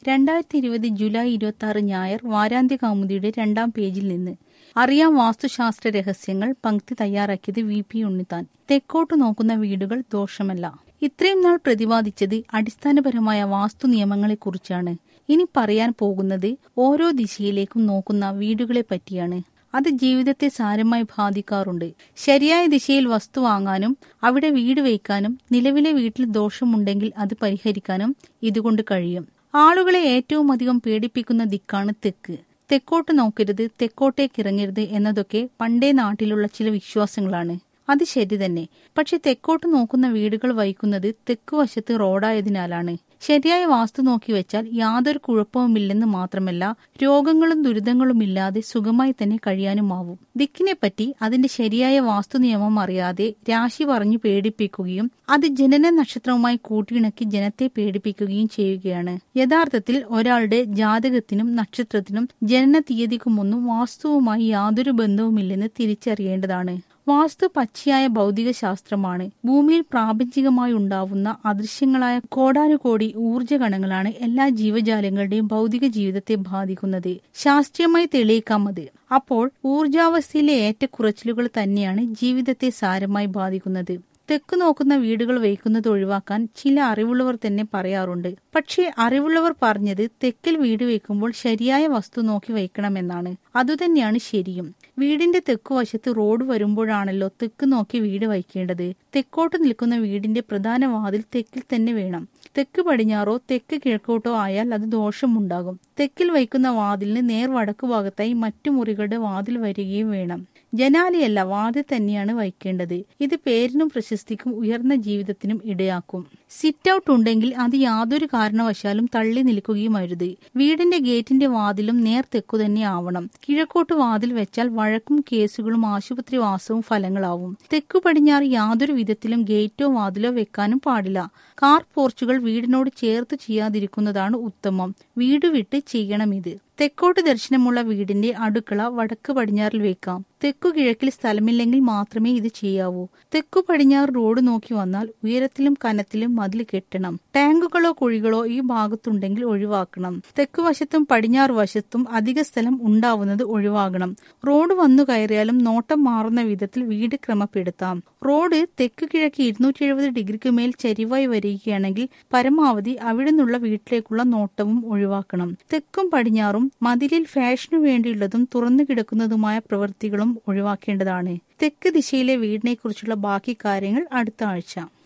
രണ്ടായിരത്തി ഇരുപത് ജൂലൈ ഇരുപത്തി ആറ് ഞായർ വാരാന്ത്യ കൗമുദിയുടെ രണ്ടാം പേജിൽ നിന്ന് അറിയാം വാസ്തുശാസ്ത്ര രഹസ്യങ്ങൾ പങ്ക്തി തയ്യാറാക്കിയത് വി പി ഉണ്ണിത്താൻ തെക്കോട്ട് നോക്കുന്ന വീടുകൾ ദോഷമല്ല ഇത്രയും നാൾ പ്രതിപാദിച്ചത് അടിസ്ഥാനപരമായ വാസ്തു നിയമങ്ങളെക്കുറിച്ചാണ് ഇനി പറയാൻ പോകുന്നത് ഓരോ ദിശയിലേക്കും നോക്കുന്ന വീടുകളെ പറ്റിയാണ് അത് ജീവിതത്തെ സാരമായി ബാധിക്കാറുണ്ട് ശരിയായ ദിശയിൽ വസ്തു വാങ്ങാനും അവിടെ വീട് വയ്ക്കാനും നിലവിലെ വീട്ടിൽ ദോഷമുണ്ടെങ്കിൽ അത് പരിഹരിക്കാനും ഇതുകൊണ്ട് കഴിയും ആളുകളെ ഏറ്റവും അധികം പേടിപ്പിക്കുന്ന ദിക്കാണ് തെക്ക് തെക്കോട്ട് നോക്കരുത് തെക്കോട്ടേക്ക് ഇറങ്ങരുത് എന്നതൊക്കെ പണ്ടേ നാട്ടിലുള്ള ചില വിശ്വാസങ്ങളാണ് അത് ശരി തന്നെ പക്ഷെ തെക്കോട്ട് നോക്കുന്ന വീടുകൾ വഹിക്കുന്നത് തെക്ക് വശത്ത് റോഡായതിനാലാണ് ശരിയായ വാസ്തു നോക്കി വെച്ചാൽ യാതൊരു കുഴപ്പവുമില്ലെന്ന് മാത്രമല്ല രോഗങ്ങളും ദുരിതങ്ങളും ഇല്ലാതെ സുഖമായി തന്നെ കഴിയാനുമാവും ദിക്കിനെപ്പറ്റി അതിന്റെ ശരിയായ വാസ്തു നിയമം അറിയാതെ രാശി പറഞ്ഞു പേടിപ്പിക്കുകയും അത് ജനന നക്ഷത്രവുമായി കൂട്ടിയിണക്കി ജനത്തെ പേടിപ്പിക്കുകയും ചെയ്യുകയാണ് യഥാർത്ഥത്തിൽ ഒരാളുടെ ജാതകത്തിനും നക്ഷത്രത്തിനും ജനന തീയതിക്കുമൊന്നും വാസ്തുവുമായി യാതൊരു ബന്ധവുമില്ലെന്ന് തിരിച്ചറിയേണ്ടതാണ് വാസ്തു പച്ചയായ ഭൗതിക ശാസ്ത്രമാണ് ഭൂമിയിൽ പ്രാപഞ്ചികമായി ഉണ്ടാവുന്ന അദൃശ്യങ്ങളായ കോടാനുകോടി ഊർജ്ജകണങ്ങളാണ് എല്ലാ ജീവജാലങ്ങളുടെയും ഭൗതിക ജീവിതത്തെ ബാധിക്കുന്നത് ശാസ്ത്രീയമായി തെളിയിക്കാം അത് അപ്പോൾ ഊർജാവസ്ഥയിലെ ഏറ്റക്കുറച്ചിലുകൾ തന്നെയാണ് ജീവിതത്തെ സാരമായി ബാധിക്കുന്നത് തെക്ക് നോക്കുന്ന വീടുകൾ വയ്ക്കുന്നത് ഒഴിവാക്കാൻ ചില അറിവുള്ളവർ തന്നെ പറയാറുണ്ട് പക്ഷേ അറിവുള്ളവർ പറഞ്ഞത് തെക്കിൽ വീട് വയ്ക്കുമ്പോൾ ശരിയായ വസ്തു നോക്കി വയ്ക്കണമെന്നാണ് അതുതന്നെയാണ് ശരിയും വീടിന്റെ തെക്കുവശത്ത് റോഡ് വരുമ്പോഴാണല്ലോ തെക്ക് നോക്കി വീട് വയ്ക്കേണ്ടത് തെക്കോട്ട് നിൽക്കുന്ന വീടിന്റെ പ്രധാന വാതിൽ തെക്കിൽ തന്നെ വേണം തെക്ക് പടിഞ്ഞാറോ തെക്ക് കിഴക്കോട്ടോ ആയാൽ അത് ദോഷമുണ്ടാകും തെക്കിൽ വയ്ക്കുന്ന വാതിലിന് നേർ വടക്കു ഭാഗത്തായി മറ്റു മുറികളുടെ വാതിൽ വരികയും വേണം ജനാലിയല്ല വാതിൽ തന്നെയാണ് വയ്ക്കേണ്ടത് ഇത് പേരിനും പ്രശസ്തിക്കും ഉയർന്ന ജീവിതത്തിനും ഇടയാക്കും സിറ്റ് ഔട്ട് ഉണ്ടെങ്കിൽ അത് യാതൊരു കാരണവശാലും തള്ളി നിൽക്കുകയും അരുത് വീടിന്റെ ഗേറ്റിന്റെ വാതിലും നേർ തെക്കു തന്നെ ആവണം കിഴക്കോട്ട് വാതിൽ വെച്ചാൽ വഴക്കും കേസുകളും ആശുപത്രി വാസവും ഫലങ്ങളാവും തെക്കു പടിഞ്ഞാറ് യാതൊരു വിധത്തിലും ഗേറ്റോ വാതിലോ വെക്കാനും പാടില്ല കാർ പോർച്ചുകൾ വീടിനോട് ചേർത്ത് ചെയ്യാതിരിക്കുന്നതാണ് ഉത്തമം വീട് വിട്ട് ചെയ്യണം ഇത് തെക്കോട്ട് ദർശനമുള്ള വീടിന്റെ അടുക്കള വടക്ക് പടിഞ്ഞാറിൽ വെക്കാം തെക്കു കിഴക്കിൽ സ്ഥലമില്ലെങ്കിൽ മാത്രമേ ഇത് ചെയ്യാവൂ തെക്കു പടിഞ്ഞാറ് റോഡ് നോക്കി വന്നാൽ ഉയരത്തിലും കനത്തിലും മതിൽ കെട്ടണം ടാങ്കുകളോ കുഴികളോ ഈ ഭാഗത്തുണ്ടെങ്കിൽ ഒഴിവാക്കണം തെക്കു വശത്തും പടിഞ്ഞാറ് വശത്തും അധിക സ്ഥലം ഉണ്ടാവുന്നത് ഒഴിവാകണം റോഡ് വന്നു കയറിയാലും നോട്ടം മാറുന്ന വിധത്തിൽ വീട് ക്രമപ്പെടുത്താം റോഡ് തെക്ക് കിഴക്ക് ഇരുന്നൂറ്റി എഴുപത് ഡിഗ്രിക്ക് മേൽ ചരിവായി വരികയാണെങ്കിൽ പരമാവധി അവിടെ നിന്നുള്ള വീട്ടിലേക്കുള്ള നോട്ടവും ഒഴിവാക്കണം തെക്കും പടിഞ്ഞാറും മതിലിൽ ഫാഷനു വേണ്ടിയുള്ളതും തുറന്നു കിടക്കുന്നതുമായ പ്രവൃത്തികളും ഒഴിവാക്കേണ്ടതാണ് തെക്ക് ദിശയിലെ വീടിനെക്കുറിച്ചുള്ള ബാക്കി കാര്യങ്ങൾ അടുത്ത ആഴ്ച